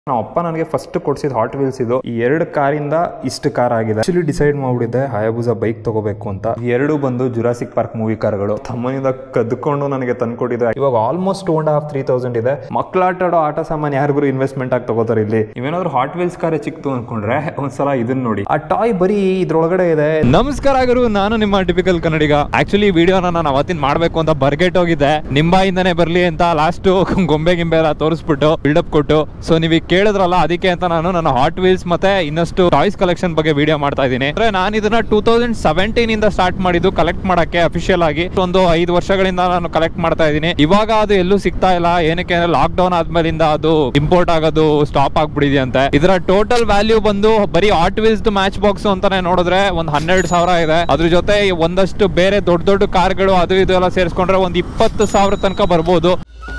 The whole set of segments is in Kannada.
ನಮ್ಮ ಅಪ್ಪ ನನಗೆ ಫಸ್ಟ್ ಕೊಡ್ಸಿದ ಹಾಟ್ ವೀಲ್ಸ್ ಇದು ಈ ಎರಡು ಕಾರಿಂದ ಇಷ್ಟು ಕಾರ್ ಆಗಿದೆ ಆಕ್ಚುಲಿ ಡಿಸೈಡ್ ಮಾಡ್ಬಿಟ್ಟಿದ್ದೆ ಹಯಾಬುಜಾ ಬೈಕ್ ತಗೋಬೇಕು ಅಂತ ಈ ಎರಡು ಬಂದು ಜುರಾಸಿಕ್ ಪಾರ್ಕ್ ಮೂವಿ ಕಾರ್ಗಳು ತಮ್ಮನಿಂದ ಕದ್ಕೊಂಡು ನನಗೆ ತಂದ್ಕೊಟ್ಟಿದೆ ಇವಾಗ almost two and half three thousand ಇದೆ ಮಕ್ಕಳಾಟ ಆಡೋ ಆಟ ಸಾಮಾನು ಯಾರಿಗೂ ಇನ್ವೆಸ್ಟ್ಮೆಂಟ್ ಆಗಿ ತಗೋತಾರೆ ಇಲ್ಲಿ ಇವೇನಾದ್ರು ಹಾಟ್ ವೀಲ್ಸ್ ಕಾರೇ ಚಿಕ್ತು ಅನ್ಕೊಂಡ್ರೆ ಒಂದ್ಸಲ ಇದನ್ನ ನೋಡಿ ಆ ಟಾಯ್ ಬರೀ ಇದ್ರೊಳಗಡೆ ಇದೆ ನಮಸ್ಕಾರ ಗುರು ನಾನು ನಿಮ್ಮ ಟಿಪಿಕಲ್ ಕನ್ನಡಿಗ ಆಕ್ಚುಲಿ ವಿಡಿಯೋನ ನಾನು ಅವತ್ತಿನ ಮಾಡ್ಬೇಕು ಅಂತ ಬರ್ಗೆಟ್ ಹೋಗಿದ್ದೆ ನಿಂಬಾಯಿಂದನೇ ಬರ್ಲಿ ಅಂತ ಲಾಸ್ಟ್ ಗೊಂಬೆ ಗಿಂಬೆ ಎಲ್ಲ ತೋರಿಸ್ಬಿಟ್ಟು ಬಿಲ್ಡಪ್ ಕೊಟ್ಟು ಸೊ ನೀವು ಈಗ ಕೇಳಿದ್ರಲ್ಲ ಅದಕ್ಕೆ ಅಂತ ನಾನು ನನ್ನ ಹಾಟ್ ವೀಲ್ಸ್ ಮತ್ತೆ ಇನ್ನಷ್ಟು ಟಾಯ್ಸ್ ಕಲೆಕ್ಷನ್ ಬಗ್ಗೆ ವಿಡಿಯೋ ಮಾಡ್ತಾ ಇದ್ದೀನಿ ಅಂದ್ರೆ ನಾನು ಇದನ್ನ ಟೂ ತೌಸಂಡ್ ಸೆವೆಂಟೀನ್ ಇಂದ ಸ್ಟಾರ್ಟ್ ಮಾಡಿದ್ದು ಕಲೆಕ್ಟ್ ಮಾಡಕ್ಕೆ ಅಫಿಷಿಯಲ್ ಆಗಿ ಒಂದು ಐದು ವರ್ಷಗಳಿಂದ ನಾನು ಕಲೆಕ್ಟ್ ಮಾಡ್ತಾ ಇದ್ದೀನಿ ಇವಾಗ ಅದು ಎಲ್ಲೂ ಸಿಗ್ತಾ ಇಲ್ಲ ಏನಕ್ಕೆ ಅಂದ್ರೆ ಲಾಕ್ ಡೌನ್ ಆದ್ಮೇಲಿಂದ ಅದು ಇಂಪೋರ್ಟ್ ಆಗೋದು ಸ್ಟಾಪ್ ಆಗ್ಬಿಡಿದೆಯಂತೆ ಇದರ ಟೋಟಲ್ ವ್ಯಾಲ್ಯೂ ಬಂದು ಬರೀ ಹಾಟ್ ವೀಲ್ಸ್ ಮ್ಯಾಚ್ ಬಾಕ್ಸ್ ಅಂತಾನೆ ನೋಡಿದ್ರೆ ಒಂದ್ ಹನ್ನೆರಡು ಸಾವಿರ ಇದೆ ಅದ್ರ ಜೊತೆ ಒಂದಷ್ಟು ಬೇರೆ ದೊಡ್ಡ ದೊಡ್ಡ ಕಾರ್ಗಳು ಅದು ಇದು ಎಲ್ಲ ಸೇರಿಸ್ಕೊಂಡ್ರೆ ಒಂದ್ ಇಪ್ಪತ್ತು ಸಾವಿರ ತನಕ ಬರ್ಬೋದು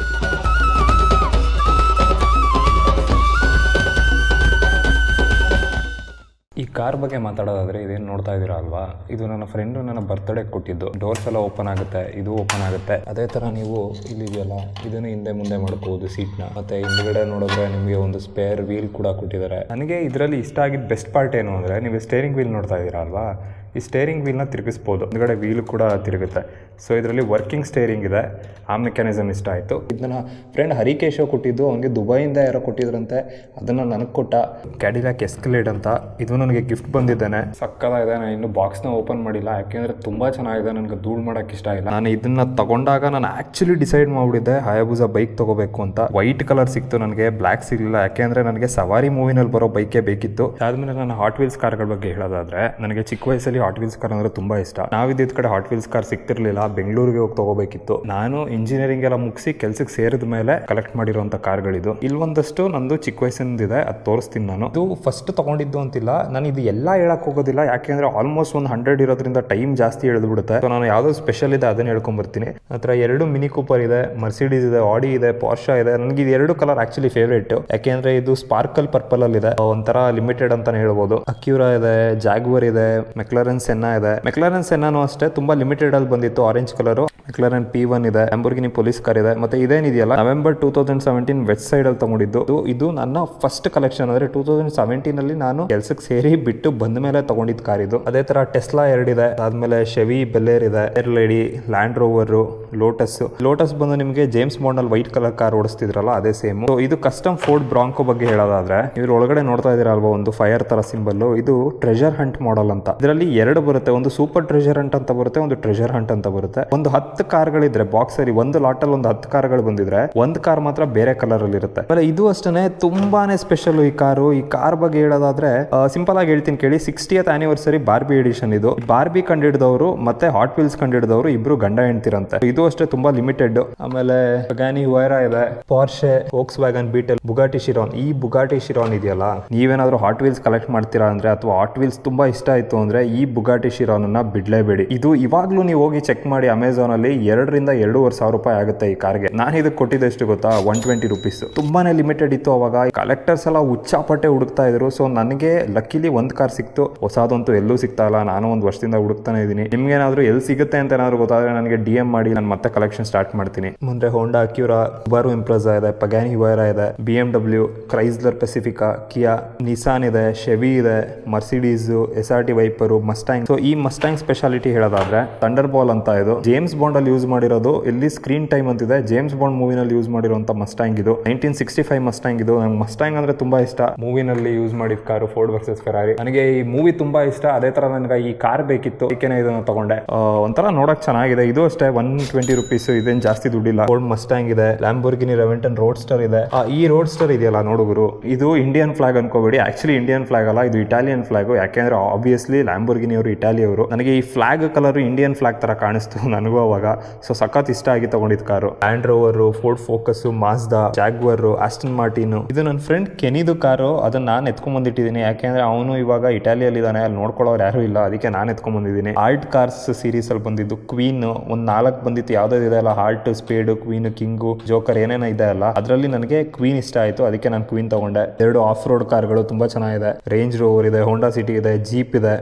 ಈ ಕಾರ್ ಬಗ್ಗೆ ಮಾತಾಡೋದಾದ್ರೆ ಇದೇನು ನೋಡ್ತಾ ಇದ್ದೀರಾ ಅಲ್ವಾ ಇದು ನನ್ನ ಫ್ರೆಂಡ್ ನನ್ನ ಬರ್ತ್ಡೇ ಕೊಟ್ಟಿದ್ದು ಡೋರ್ಸ್ ಎಲ್ಲ ಓಪನ್ ಆಗುತ್ತೆ ಇದು ಓಪನ್ ಆಗುತ್ತೆ ಅದೇ ಥರ ನೀವು ಇಲ್ಲಿದೆಯಲ್ಲ ಇದನ್ನು ಹಿಂದೆ ಮುಂದೆ ಮಾಡ್ಕೋಬೋದು ಸೀಟ್ನ ಮತ್ತೆ ಹಿಂದ್ಗಡೆ ನೋಡಿದ್ರೆ ನಿಮಗೆ ಒಂದು ಸ್ಪೇರ್ ವೀಲ್ ಕೂಡ ಕೊಟ್ಟಿದ್ದಾರೆ ನನಗೆ ಇದರಲ್ಲಿ ಇಷ್ಟ ಆಗಿದ್ದ ಬೆಸ್ಟ್ ಪಾರ್ಟ್ ಏನು ಅಂದರೆ ನೀವು ಸ್ಟೇರಿಂಗ್ ವೀಲ್ ನೋಡ್ತಾ ಇದ್ದೀರಾ ಅಲ್ವಾ ಈ ಸ್ಟೇರಿಂಗ್ ವೀಲ್ನ ತಿರುಗಿಸ್ಬೋದು ಹಿಂದ್ಗಡೆ ವೀಲ್ ಕೂಡ ತಿರುಗುತ್ತೆ ಸೊ ಇದರಲ್ಲಿ ವರ್ಕಿಂಗ್ ಸ್ಟೇರಿಂಗ್ ಇದೆ ಆ ಮೆಕ್ಯಾನಿಸಮ್ ಇಷ್ಟ ಆಯಿತು ಇದನ್ನ ಫ್ರೆಂಡ್ ಹರಿಕೇಶವ್ ಕೊಟ್ಟಿದ್ದು ಅವನಿಗೆ ದುಬೈಯಿಂದ ಯಾರೋ ಕೊಟ್ಟಿದ್ರಂತೆ ಅದನ್ನು ನನಗೆ ಕೊಟ್ಟ ಕ್ಯಾಡಿಲಾಕ್ ಎಸ್ಕಲೇಟ್ ಅಂತ ಇದು ನನಗೆ ಗಿಫ್ಟ್ ಬಂದಿದ್ದಾನೆ ಸಕ್ಕದಾಗಿದೆ ನಾನು ಇನ್ನು ಬಾಕ್ಸ್ನ ಓಪನ್ ಮಾಡಿಲ್ಲ ಯಾಕೆಂದರೆ ತುಂಬ ಚೆನ್ನಾಗಿದೆ ನನಗೆ ಧೂಳು ಮಾಡೋಕ್ಕೆ ಇಷ್ಟ ಇಲ್ಲ ನಾನು ಇದನ್ನ ತಗೊಂಡಾಗ ನಾನು ಆ್ಯಕ್ಚುಲಿ ಡಿಸೈಡ್ ಮಾಡಿಬಿಟ್ಟಿದ್ದೆ ಹಯಾಬುಜಾ ಬೈಕ್ ತಗೋಬೇಕು ಅಂತ ವೈಟ್ ಕಲರ್ ಸಿಕ್ತು ನನಗೆ ಬ್ಲ್ಯಾಕ್ ಸಿಗಲಿಲ್ಲ ಯಾಕೆಂದರೆ ನನಗೆ ಸವಾರಿ ಮೂವಿನಲ್ಲಿ ಬರೋ ಬೈಕೇ ಬೇಕಿತ್ತು ಅದಾದ್ಮೇಲೆ ನಾನು ಹಾಟ್ ವೀಲ್ಸ್ ಕಾರ್ಗಳ ಬಗ್ಗೆ ಹೇಳೋದಾದ್ರೆ ನನಗೆ ಚಿಕ್ಕ ವಯಸ್ಸಲ್ಲಿ ಹಾಟ್ ವೀಲ್ಸ್ ಕಾರ್ ಅಂದ್ರೆ ತುಂಬಾ ಇಷ್ಟ ನಾವಿದ್ದ ಕಡೆ ಹಾಟ್ ವೀಲ್ಸ್ ಕಾರ್ ಸಿಗ್ತಿರ್ಲಿಲ್ಲ ಬೆಂಗಳೂರಿಗೆ ಹೋಗಿ ತಗೋಬೇಕಿತ್ತು ನಾನು ಇಂಜಿನಿಯರಿಂಗ್ ಎಲ್ಲ ಮುಗಿಸಿ ಕೆಲ್ಸಕ್ಕೆ ಸೇರಿದ ಮೇಲೆ ಕಲೆಕ್ಟ್ ಮಾಡಿರುವಂತ ಕಾರ್ಗಳಿದು ಇಲ್ಲೊಂದಷ್ಟು ನಂದು ಚಿಕ್ಕ ವಯಸ್ಸಿಂದಿದೆ ಅದು ತೋರಿಸ್ತೀನಿ ನಾನು ಇದು ಫಸ್ಟ್ ತಗೊಂಡಿದ್ದು ಅಂತಿಲ್ಲ ನಾನು ಇದು ಎಲ್ಲ ಹೇಳಕ್ ಹೋಗೋದಿಲ್ಲ ಯಾಕೆಂದ್ರೆ ಆಲ್ಮೋಸ್ಟ್ ಒಂದು ಹಂಡ್ರೆಡ್ ಇರೋದ್ರಿಂದ ಟೈಮ್ ಜಾಸ್ತಿ ಎಳೆದು ಬಿಡುತ್ತೆ So ನಾನು ಯಾವ್ದೋ ಸ್ಪೆಷಲ್ ಇದೆ ಅದನ್ನ ಹೇಳ್ಕೊಂಡ್ ಬರ್ತೀನಿ ಹತ್ರ ಎರಡು ಮಿನಿ ಕೂಪರ್ ಇದೆ ಮರ್ಸಿಡೀಸ್ ಇದೆ ಆಡಿ ಇದೆ ಪಾರ್ಷಾ ಇದೆ ನನಗೆ ಇದು ಎರಡು ಕಲರ್ ಆಕ್ಚುಲಿ ಫೇವ್ರೇಟ್ ಯಾಕೆಂದ್ರೆ ಇದು ಸ್ಪಾರ್ಕಲ್ ಪರ್ಪಲ್ ಅಲ್ಲಿ ಇದೆ ಒಂಥರ ಲಿಮಿಟೆಡ್ ಅಂತಾನೆ ಹೇಳ್ಬೋದು ಅಕ್ಯೂರಾ ಇದೆ ಜಾಗ್ವರ್ ಇದೆ ಮೆಕ್ಲರನ್ ಸೆನ್ನಾ ಇದೆ ಮೆಕ್ಲರನ್ ಸೆನ್ನಾನು ಅಷ್ಟೇ ತುಂಬಾ ಲಿಮಿಟೆಡ್ ಅಲ್ಲಿ ಬಂದಿತ್ತು orange colour McLaren P one ಇದೆ ಅಂಬರ್ಗಿನಿ ಪೊಲೀಸ್ ಕಾರ್ ಇದೆ ಮತ್ತೆ ಇದೇನಿದೆಯಲ್ಲ November two thousand seventeen west side ಅಲ್ಲಿ ತಗೊಂಡಿದ್ದು ಇದು- ಇದು ನನ್ನ ಫಸ್ಟ್ ಕಲೆಕ್ಷನ್ ಅಂದ್ರೆ ಟೂ ತೌಸಂಡ್ ಸೆವೆಂಟೀನ್ ಅಲ್ಲಿ ನಾನು ಕೆಲ್ಸಕ್ಕೆ ಸೇರಿ ಬಿಟ್ಟು ಬಂದ ಮೇಲೆ ತಗೊಂಡಿದ್ದ ಕಾರ್ ಇದು ಅದೇ ತರ ಟೆಸ್ಲಾ ಎರಡಿದೆ ಅದಾದ್ಮೇಲೆ ಶೆವಿ ಬೆಲ್ಲೇರ್ ಇದೆ air lady Land Rover Lotus Lotus ಬಂದು ನಿಮಗೆ ಜೇಮ್ಸ್ ಬಾಂಡ್ ಅಲ್ಲಿ ವೈಟ್ ಕಲರ್ ಕಾರ್ ಓಡಿಸ್ತಿದ್ರಲ್ಲ ಅದೇ ಸೇಮ್ ಇದು ಕಸ್ಟಮ್ ಫೋರ್ಡ್ ಬ್ರಾಂಕೋ ಬಗ್ಗೆ ಹೇಳೋದಾದ್ರೆ ಇದ್ರ ಒಳಗಡೆ ನೋಡ್ತಾ ಇದೀರಾ ಅಲ್ವಾ ಒಂದು ಫೈರ್ ತರ ಸಿಂಬಲ್ ಇದು ಟ್ರೆಜರ್ ಹಂಟ್ ಮಾಡಲ್ ಅಂತ ಇದರಲ್ಲಿ ಎರಡು ಬರುತ್ತೆ ಒಂದು ಸೂಪರ್ ಟ್ರೆಜರ್ ಹಂಟ್ ಅಂತ ಬರುತ್ತೆ ಒಂದು ಟ್ರೆಜರ್ ಹಂಟ್ ಅಂತ ಬರುತ್ತೆ ಒಂದು ಹತ್ತು ಕಾರ್ಗಳಿದ್ರೆ ಬಾಕ್ಸ್ ಅಲ್ಲಿ ಒಂದು ಲಾಟ್ ಅಲ್ಲಿ ಒಂದು ಹತ್ತು ಕಾರ್ಗಳು ಬಂದಿದ್ರೆ ಒಂದು ಕಾರ್ ಮಾತ್ರ ಬೇರೆ ಕಲರ್ ಅಲ್ಲಿ ಇರುತ್ತೆ ಆಮೇಲೆ ಇದು ಅಷ್ಟೇ ತುಂಬಾನೇ ಸ್ಪೆಷಲ್ ಈ ಕಾರು ಈ ಕಾರ್ ಬಗ್ಗೆ ಹೇಳೋದಾದ್ರೆ ಸಿಂಪಲ್ ಆಗಿ ಹೇಳ್ತೀನಿ ಕೇಳಿ ಸಿಕ್ಸ್ಟಿಯತ್ ಆನಿವರ್ಸರಿ ಬಾರ್ಬಿ ಎಡಿಷನ್ ಇದು ಬಾರ್ಬಿ ಕಂಡಿಡಿದವರು ಮತ್ತೆ ಹಾಟ್ ವೀಲ್ಸ್ ಕಂಡಿಡಿದವರು ಇಬ್ರು ಗಂಡ ಹೆಣ್ತಿರಂತೆ ಇದು ಅಷ್ಟೇ ತುಂಬಾ ಲಿಮಿಟೆಡ್ ಆಮೇಲೆ ಗ್ಯಾನಿ ವೈರಾ ಇದೆ Porsche Volkswagen Beetle Bugatti Chiron ಈ ಬುಗಾಟಿ ಶಿರಾನ್ ಇದೆಯಲ್ಲ ನೀವೇನಾದ್ರೂ ಹಾಟ್ ವೀಲ್ಸ್ ಕಲೆಕ್ಟ್ ಮಾಡ್ತೀರಾ ಅಂದ್ರೆ ಅಥವಾ ಹಾಟ್ ವೀಲ್ಸ್ ತುಂಬಾ ಇಷ್ಟ ಆಯ್ತು ಅಂದ್ರೆ ಈ ಬುಗಾಟಿ ಶಿರಾನ್ ಅನ್ನ ಬಿಡ್ಲೇಬೇಡಿ ಇದು ಇವಾಗ್ಲೂ ನೀವು ಹೋಗಿ ಚೆಕ್ ಮಾಡಿ ಅಮೆಝಾನ್ ಅಲ್ಲಿ ಎರಡರಿಂದ ಎರಡೂವರೆ ಸಾವಿರ ರೂಪಾಯಿ ಆಗುತ್ತೆ ಈ ಕಾರ್ಗೆ ನಾನು ಇದಕ್ಕೆ ಕೊಟ್ಟಿದ್ದು ಎಷ್ಟು ಗೊತ್ತಾ ಒನ್ ಟ್ವೆಂಟಿ ರುಪೀಸ್ ತುಂಬಾನೇ ಲಿಮಿಟೆಡ್ ಇತ್ತು ಅವಾಗ ಕಲೆಕ್ಟರ್ಸ್ ಎಲ್ಲ ಹುಚ್ಚಾಪಟ್ಟೆ ಹುಡುಕ್ತಾ ಇದ್ರು ಸೊ ನನಗೆ ಲಕ್ಕಿಲಿ ಒಂದ್ ಕಾರ್ ಸಿಕ್ತು ಹೊಸದಂತೂ ಎಲ್ಲೂ ಸಿಗ್ತಾ ಇಲ್ಲ ನಾನು ಒಂದು ವರ್ಷದಿಂದ ಹುಡುಕ್ತಾನೆ ಇದ್ದೀನಿ ನಿಮ್ಗೇನಾದ್ರೂ ಎಲ್ಲಿ ಸಿಗುತ್ತೆ ಅಂತ ಏನಾದ್ರು ಗೊತ್ತಾದ್ರೆ ನನಗೆ ಡಿ ಎಂ ಮಾಡಿ ನಾನು ಮತ್ತೆ ಕಲೆಕ್ಷನ್ ಸ್ಟಾರ್ಟ್ ಮಾಡ್ತೀನಿ ಮುಂದೆ ಹೋಂಡಾ ಅಕ್ಯೂರಾ ಬಾರು ಇಂಪ್ರೆಸಾ ಇದೆ ಪಗ್ಯಾನಿ ವೈರಾ ಇದೆ B M W Chrysler Pacifica Kia Nissan ಇದೆ ಶೆವಿ ಇದೆ Mercedes S R T Viper Mustang so ಈ ಮಸ್ಟ್ಯಾಂಗ್ ಸ್ಪೆಷಾಲಿಟಿ ಹೇಳೋದಾದ್ರೆ ಥಂಡರ್ ಬಾಲ್ ಅಂತ ಇದು ಜೇಮ್ಸ್ ಬಾಂಡ್ ಅಲ್ಲಿ ಯೂಸ್ ಮಾಡಿರೋದು ಇಲ್ಲಿ ಸ್ಕ್ರೀನ್ ಟೈಮ್ ಅಂತಿದೆ ಜೇಮ್ಸ್ ಬಾಂಡ್ ಮೂವಿನಲ್ಲಿ ಯೂಸ್ ಮಾಡಿರುವಂತ ಮಸ್ಟ್ಯಾಂಗ್ ಇದು ನೈನ್ಟೀನ್ ಸಿಕ್ಸ್ಟಿ ಫೈವ್ ಮಸ್ಟ್ಯಾಂಗ್ ಇದು ನಂಗೆ ಮಸ್ಟ್ಯಾಂಗ್ ಅಂದ್ರೆ ತುಂಬಾ ಇಷ್ಟ ಮೂವಿನಲ್ಲಿ ಯೂಸ್ ಮಾಡಿದ ಕಾರು ಫೋರ್ಡ್ ವರ್ಸಸ್ ಫೆರಾರಿ ನನಗೆ ಈ ಮೂವಿ ತುಂಬಾ ಇಷ್ಟ ಅದೇ ತರ ನನಗೆ ಈ ಕಾರ್ ಬೇಕಿತ್ತು ಅದಕ್ಕೆ ಇದನ್ನ ತಗೊಂಡೆ ಆ, ಒಂಥರ ನೋಡಕ್ ಚೆನ್ನಾಗಿದೆ ಇದು ಅಷ್ಟೇ ಒನ್ ಟ್ವೆಂಟಿ ರುಪೀಸ್ ಇದೇನ್ ಜಾಸ್ತಿ ದುಡ್ಡಿಲ್ಲ ಫೋರ್ಡ್ ಮಸ್ಟ್ಯಾಂಗ್ ಇದೆ ಲ್ಯಾಂಬೋರ್ಗಿನಿ ರೆವೆಂಟನ್ ರೋಡ್ ಸ್ಟರ್ ಇದೆ ಆ, ಈ ರೋಡ್ ಸ್ಟರ್ ಇದೆಯಲ್ಲ ನೋಡುಗರು ಇದು ಇಂಡಿಯನ್ ಫ್ಲಾಗ್ ಅನ್ಕೋಬೇಡಿ ಆಕ್ಚುಲಿ ಇಂಡಿಯನ್ ಫ್ಲಾಗ್ ಅಲ್ಲ ಇದು ಇಟಾಲಿಯನ್ ಫ್ಲಾಗ್ ಯಾಕೆಂದ್ರೆ ಆಬ್ವಿಯಸ್ಲಿ ಲ್ಯಾಂಬೋರ್ಗಿನಿ ಅವರು ಇಟಾಲಿ ಅವರು ನನಗೆ ಈ ಫ್ಲಾಗ್ ಕಲರ್ ಇಂಡಿಯನ್ ಫ್ಲಾಗ್ ತರ ಕಾಣಿಸ್ತು ನನಗೂ ಅವಾಗ ಸೊ ಸಖತ್ ಇಷ್ಟ ಆಗಿ ತಗೊಂಡಿದ್ car Land Rover Ford Focus Mazda Jaguar Aston Martin ಇದು ನನ್ನ ಫ್ರೆಂಡ್ ಕೆನಿದು ಕಾರು ಅದನ್ನ ನಾನು ಎತ್ಕೊಂಡ್ ಬಂದಿಟ್ಟಿದ್ದೀನಿ ಯಾಕೆಂದ್ರೆ ಅವನು ಇವಾಗ ಇಟಾಲಿಯಲ್ಲಿ ಇದ್ದಾನೆ ಅಲ್ಲಿ ನೋಡ್ಕೊಳ್ಳೋರು ಯಾರು ಇಲ್ಲ ಅದಕ್ಕೆ ನಾನು ಎತ್ಕೊಂಡ್ ಬಂದಿದ್ದೀನಿ ಆರ್ಟ್ ಕಾರ್ಸ್ ಸೀರೀಸ್ ಅಲ್ಲಿ ಬಂದಿದ್ದು ಕ್ವೀನ್ ಒಂದ್ ನಾಲ್ಕು ಬಂದಿತ್ತು ಯಾವ್ದಾದ್ರು ಇದೆ ಅಲ್ಲ heart spade queen king joker ಏನೇನೋ ಇದೆ ಅಲ್ಲ ಅದರಲ್ಲಿ ನನಗೆ ಕ್ವೀನ್ ಇಷ್ಟ ಆಯ್ತು ಅದಕ್ಕೆ ನಾನು ಕ್ವೀನ್ ತಗೊಂಡೆ ಎರಡು ಆಫ್ ರೋಡ್ ಕಾರ್ಗಳು ತುಂಬಾ ಚೆನ್ನಾಗಿದೆ ರೇಂಜ್ ರೋವರ್ ಇದೆ ಹೋಂಡಾ ಸಿಟಿ ಇದೆ ಜೀಪ್ ಇದೆ ಲ್ಯಾಂಬೋರ್ಗಿನಿ